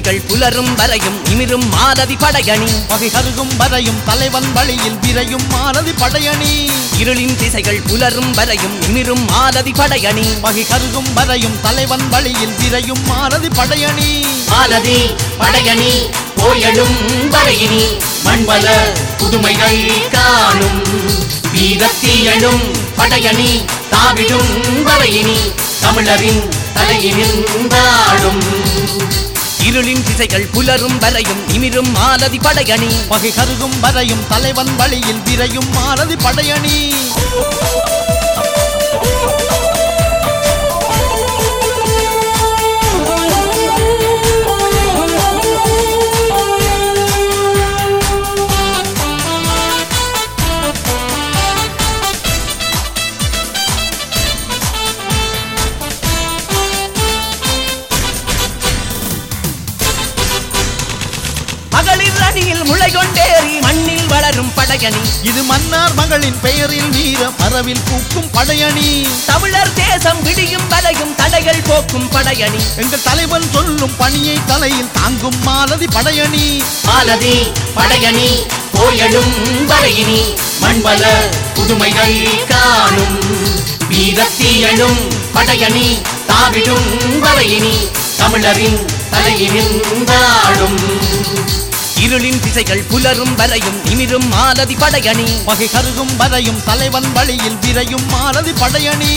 திசைகள் புலரும் வரையும் நிமிரும் மாலதி படையணி பகை கருகும் வரையும் தலைவன் வழியில் விரையும் மாலதி படையணி இருளின் திசைகள் புலரும் வரையும் நிமிரும் மாலதி படையணி பகை கருகும் வரையும் தலைவன் வழியில் விரையும் மாலதி படையணி மாலதி படையணி போயலும் வரையினி மண்வல புதுமைகள் காணும் வீரத்தீயலும் படையணி தாவிடும் வரையினி தமிழரின் தலையினில் வாழும் இருளின் திசைகள் புலரும் வரையும் நிமிரும் மாலதி படையணி பகை கருகும் வரையும் தலைவன் வழியில் விரையும் மாலதி படையணி மகளிர் அணியில் முளை கொண்டேறி மண்ணில் வளரும் படையணி இது மன்னார் மகளின் பெயரில் வீரம் மரவில் பூக்கும் படையணி தமிழர் தேசம் விடியும் வரையும் தடைகள் போக்கும் படையணி எங்கள் தலைவன் சொல்லும் பணியை தலையில் தாங்கும் மாலதி படையணி மாலதி படையணி போயலும் வரையினி மண்வல புதுமைகள் காணும் வீரத்தீயலும் படையணி தாவிடும் வரையினி தமிழரின் தலையினில் வாழும் இருளின் திசைகள் புலரும் வரையும் நிமிரும் மாலதி படையணி பகை கருகும் வரையும் தலைவன் வழியில் விரையும் மாலதி படையணி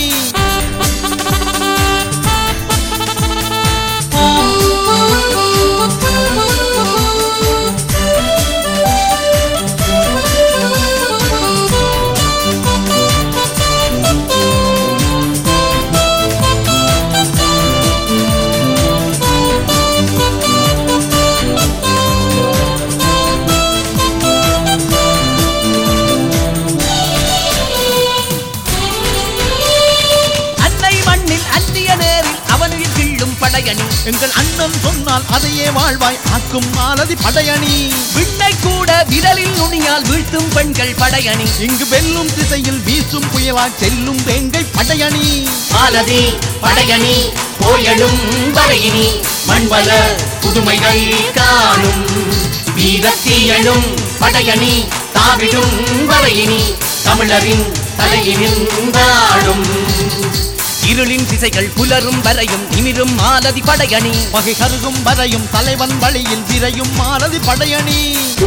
அன்னை மண்ணில் அந்திய நேரில் அவனில் கிள்ளும் படையணி எங்கள் அண்ணன் சொன்னால் அதையே வாழ்வாய் ஆக்கும் மாலதி படையணி விண்ணை கூட விரலில் நுனியால் வீழ்த்தும் பெண்கள் படையணி இங்கு வெல்லும் திசையில் வீசும் புயலாய் செல்லும் வேங்கை படையணி மாலதி படையணி போயலும் வரையினி மண்வல புதுமைகள் காணும் வீரத்தீயலும் படையணி தாவிடும் வரையினி தமிழரின் தலையினில் வாழும் இருளின் திசைகள் புலரும் வரையும் நிமிரும் மாலதி படையணி பகை கருகும் வரையும் தலைவன் வழியில் விரையும் மாலதி படையணி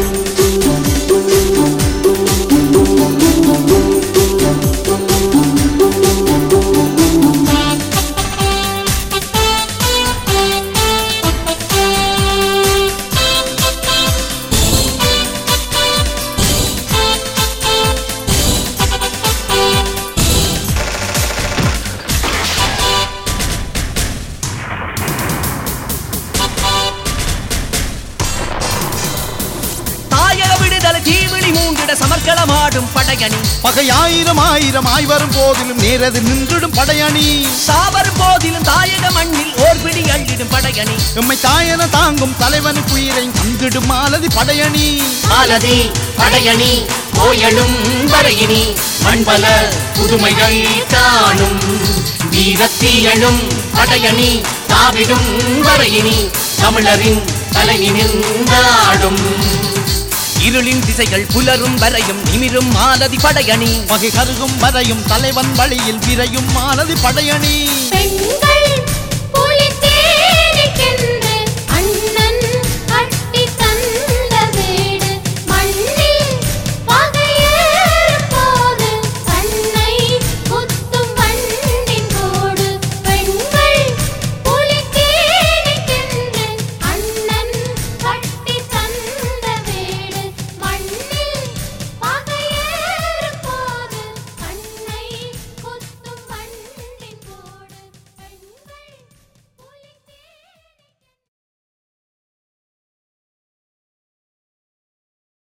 தாயக விடுதலை தீவிழி மூன்றிட சமர்க்களமாடும் படையணி பகை ஆயிரம் ஆயிரம் ஆய் வரும் போதிலும் நேரது நின்றிடும் படையணி சாவரும் போதிலும் தாயக மண்ணில் ஓர் பிடி அள்ளிடும் படையணி எம்மை தாயன தாங்கும் தலைவனுக்கு உயிரை தந்திடும் மாலதி படையணி மாலதி படையணி போயலும் வரையினி மண்பல புதுமைகள் காணும் வீரத்தீயலும் படையணி தாவிடும் வரையினி தமிழரின் தலையினில் வாழும் இருளின் திசைகள் புலரும் வரையும் நிமிரும் மாலதி படையணி பகை கருகும் வரையும் தலைவன் வழியில் விரையும் மாலதி படையணி பெண்கள்